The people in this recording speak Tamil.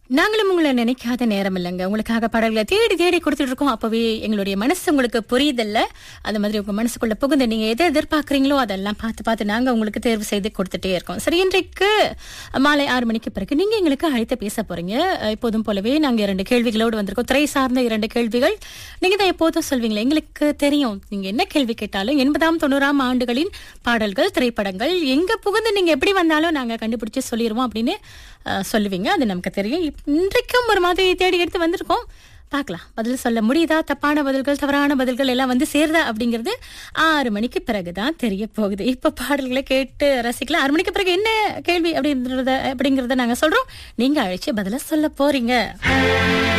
நாங்களும் உங்களை நினைக்காத நேரம் இல்லைங்க உங்களுக்காக பாடல்களை தேடி தேடி கொடுத்துட்டு இருக்கோம் அப்பவே எங்களுடைய மனசு உங்களுக்கு புரியுதில்ல அந்த மாதிரி உங்க மனசுக்குள்ள புகுந்து நீங்க எதை எதிர்பார்க்கறீங்களோ அதெல்லாம் பார்த்து பார்த்து நாங்க உங்களுக்கு தேர்வு செய்து கொடுத்துட்டே இருக்கோம் சரி இன்றைக்கு மாலை ஆறு மணிக்கு பிறகு நீங்க எங்களுக்கு அழைத்து பேச போறீங்க அஹ், எப்போதும் போலவே நாங்க இரண்டு கேள்விகளோடு வந்திருக்கோம் திரை சார்ந்த இரண்டு கேள்விகள் நீங்க தான் எப்போதும் சொல்வீங்களே எங்களுக்கு தெரியும் நீங்க என்ன கேள்வி கேட்டாலும் எண்பதாம் தொண்ணூறாம் ஆண்டுகளின் பாடல்கள் திரைப்படங்கள் எங்க புகுந்து நீங்க எப்படி வந்தாலும் நாங்க கண்டுபிடிச்சு சொல்லிடுவோம் அப்படின்னு அஹ், சொல்லுவீங்க அது நமக்கு தெரியும் இப்- இன்றைக்கும் ஒரு மாதிரி தேடி எடுத்து வந்திருக்கோம் பார்க்கலாம் பதில் சொல்ல முடியுதா தப்பான பதில்கள் தவறான பதில்கள் எல்லாம் வந்து சேருதா அப்படிங்கிறது ஆறு மணிக்கு பிறகுதான் தெரிய போகுது இப்ப பாடல்களை கேட்டு ரசிக்கலாம் ஆறு மணிக்கு பிறகு என்ன கேள்வி அப்படின்றத அப்படிங்கறத நாங்க சொல்றோம் நீங்க அழைச்சு பதில சொல்ல போறீங்க